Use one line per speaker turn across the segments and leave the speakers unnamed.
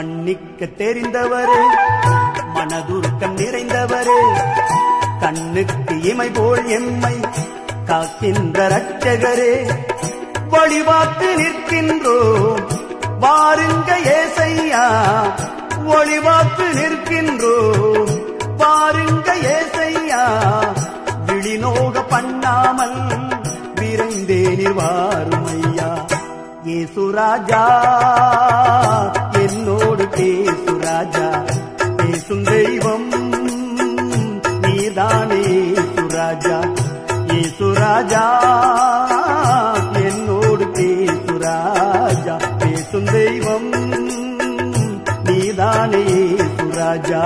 மன்னிக்க தெரிந்தவரே மனதுருக்கம் நிறைந்தவரே கண்ணுக்கு இமை போல் எம்மை காக்கின்ற ரட்சகரே வழிபாத்து நிற்கின்றோம் வாருங்க ஏசையா ஒளிவாத்து நிற்கின்றோம் வாருங்க ஏசையா விழிநோக பண்ணாமல் விரைந்தேனில் வாருமையா ஏசுராஜா என்னோடு பேசுராஜா பேசும் தெய்வம் நீதானே சுராஜா ஏசுராஜா என்னோடு பேசுராஜா பேசும் தெய்வம் நீதானே சுராஜா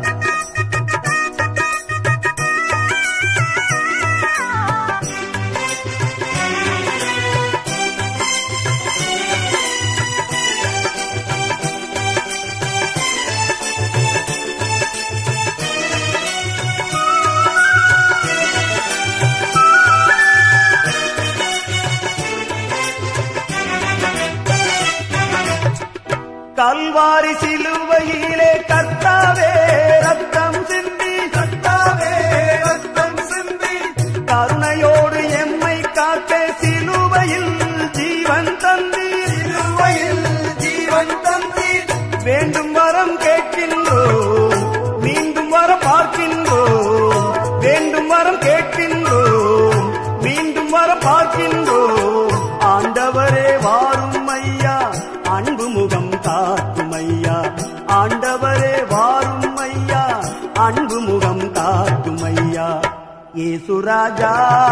கல்வாரி சிலுவையிலே கர்த்தாவே ரத்தம் சிந்தி கர்த்தாவே ரத்தம் சிந்தி கருணையோடு எம்மை காக்க சிலுவையில் ஜீவன் தந்தி சிலுவையில் ஜீவன் தந்தி வேண்டும் வரம் கேட்கின்றோம் மீண்டும் வர பார்க்கின்றோம் வேண்டும் வரம் கேட்கின்றோம் மீண்டும் வர பார்க்கின்றோம் ஆண்டவரே வாரும் ஐயா அன்பு முகம் காக்கும் ஐயா ஆண்டவரே வாரும் ஐயா அன்பு முகம் காக்கும் ஐயா ஏசுராஜா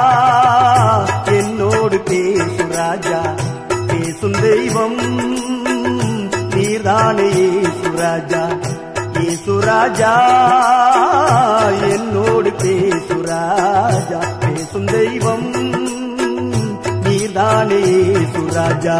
என்னோடு பேசுராஜா பேசும் தெய்வம் நீர்தானே ஏசுராஜா ஏசுராஜா என்னோடு பேசுராஜா பேசும் தெய்வம் நீர்தானே ஏசுராஜா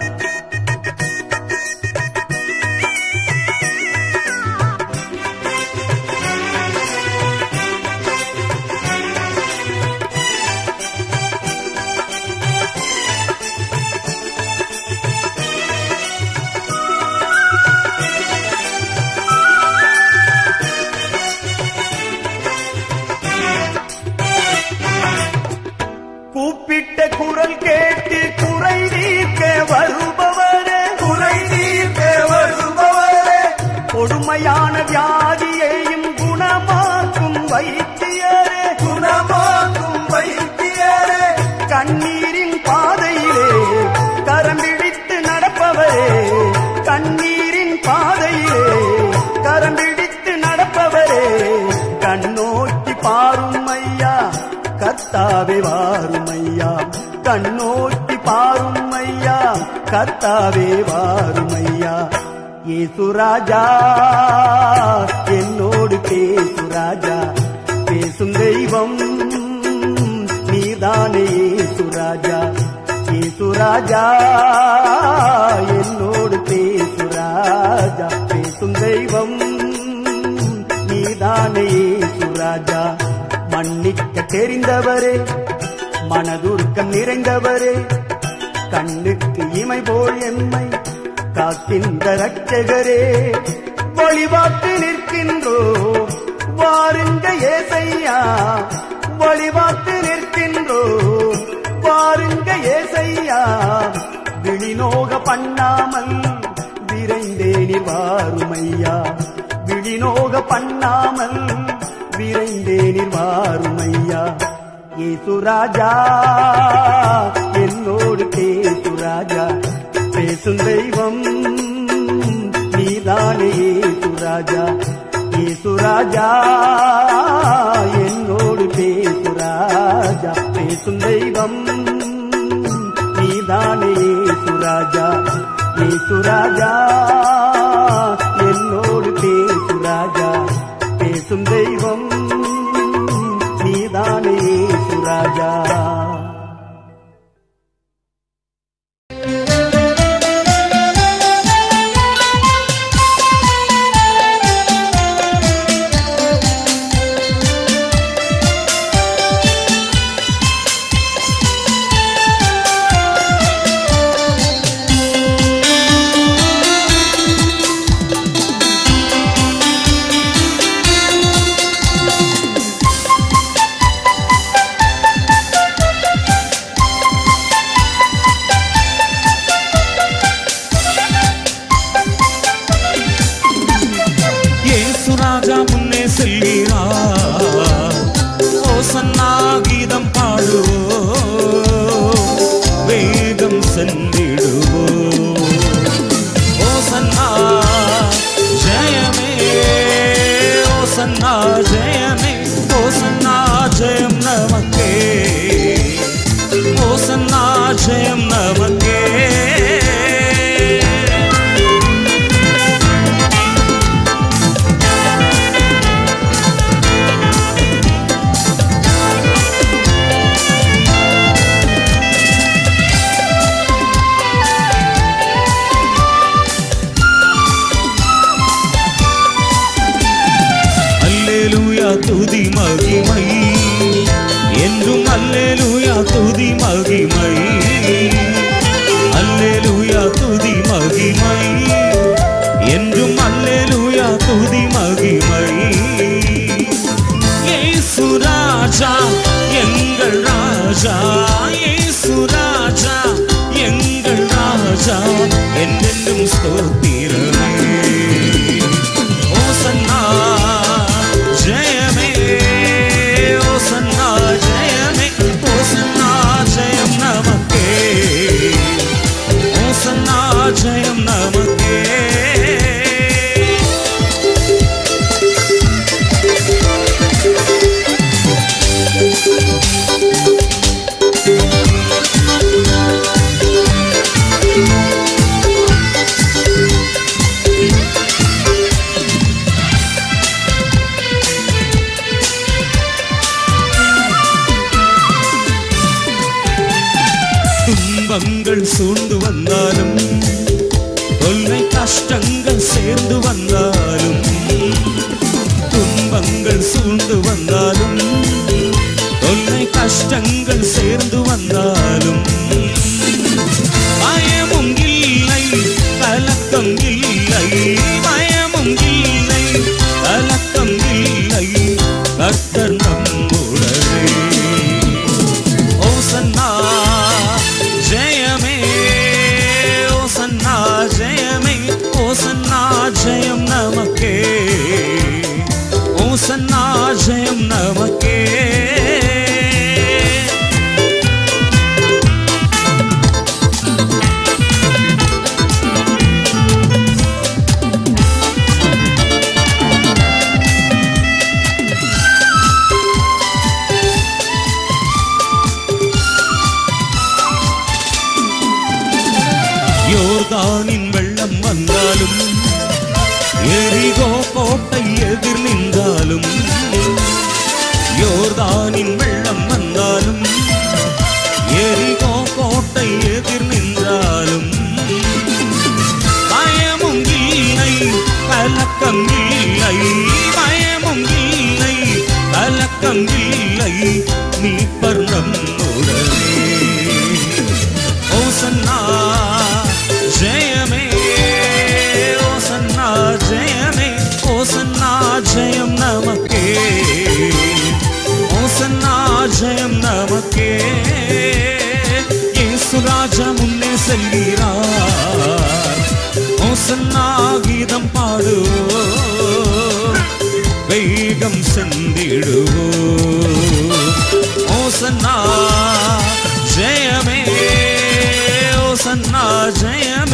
கூப்பிட்ட குரல் கேட்டு குறை தீர்க்க வருபவரே குறை தீர்க்க வருபவரே கொடுமையான வியாதியையும் குணமாக்கும் வைத்தியரே குணமாக்கும் வைத்தியரே கண்ணீரின் பாதையிலே கரம் பிடித்து நடப்பவரே கண்ணீரின் பாதையிலே கரம் பிடித்து நடப்பவரே கண்ணோக்கி பாரும் ஐயா கர்த்தாவே வாரும் ஐயா கண்ணோக்கி பாரும் ஐயா கர்த்தாவே வாரும் ஐயா ஏசுராஜா என்னோடு பேசுராஜா பேசும் தெய்வம் நீதானே ஏசுராஜா ஏசுராஜா என்னோடு பேசுராஜா பேசும் தெய்வம் நீதானே ஏசுராஜா மன்னிக்க தெரிந்தவரே மனதுருக்கம் நிறைந்தவரே கண்ணுக்கு இமை போல் எம்மை காக்கின்ற ரட்சகரே வழிபாட்டு நிற்கின்றோம் வாருங்க ஏசையா வழிபாட்டு நிற்கின்றோம் வாருங்க ஏசையா விழிநோக பண்ணாமல் விரைந்தேனி வாருமையா விழிநோக பண்ணாமல் விரைந்தேனில் வாருமையா ஏசுராஜா என்னோடு பேசுராஜா பேசும் தெய்வம் நீதானே ஏசுராஜா ஏசுராஜா என்னோடு பேசுராஜா பேசும் தெய்வம் நீதானே ஏசுராஜா ஏசுராஜா என்னோடு பேசுராஜா பேசும் தெய்வம் நீதானே சுராஜா
துதி மகிமை என்றும் அல்லேலூயா துதி மகிமை அல்லேலூயா துதி மகிமை என்றும் அல்லேலூயா துதி மகிமை இயேசு ராஜா எங்கள் ராஜா இயேசு ராஜா எங்கள் ராஜா என்றென்றும் ஸ்தோத்திரமே ஓசன்னா ஜெயமே ஓசன்னா ஜெயமே ஓசன்னா ஜெயம் நமக்கே ஓசன்னா ஜெயம் நமக்கே துன்பங்கள் சூழ்ந்து வந்தாலும் தொல்லை கஷ்டங்கள் சேர்ந்து வந்தாலும் துன்பங்கள் சூழ்ந்து வந்தாலும் தொல்லை கஷ்டங்கள் சேர்ந்து வந்தாலும் பயமும் இல்லை கலக்கம் இல்லை பயமும் இல்லை கலக்கம் இல்லை கர்த்தர் நம்முடனே ஓசன்னா ஜெயமே ஓசன்னா ஜெயமே ஓசன்னா ஜெயம் நமக்கே ஓசன்னா ஜெயம் நமக்கே யோர்தானின் வெள்ளம் வந்தாலும் எரிகோ கோட்டை எதிர் நின்றாலும் யோர்தானின் வெள்ளம் வந்தாலும் எரிகோ கோட்டை எதிர் நின்றாலும் பயமும் இல்லை கலக்கம் இல்லை பயமும் இல்லை கலக்கம் இல்லை மீட்பர் நம்முடனே ஓசன்னா ஜெயமே ஓசன்னா ஜெயமே ஓசன்னா ஜெயம் நமக்கே ஓசன்னா ஜெயம் நமக்கே இயேசு ராஜா முன்னே செல்கிறார் ஓசன்னா கீதம் பாடுவோ வேகம் சென்றிடுவோ ஓசன்னா ஜெயமே ஓசன்னா ஜெயமே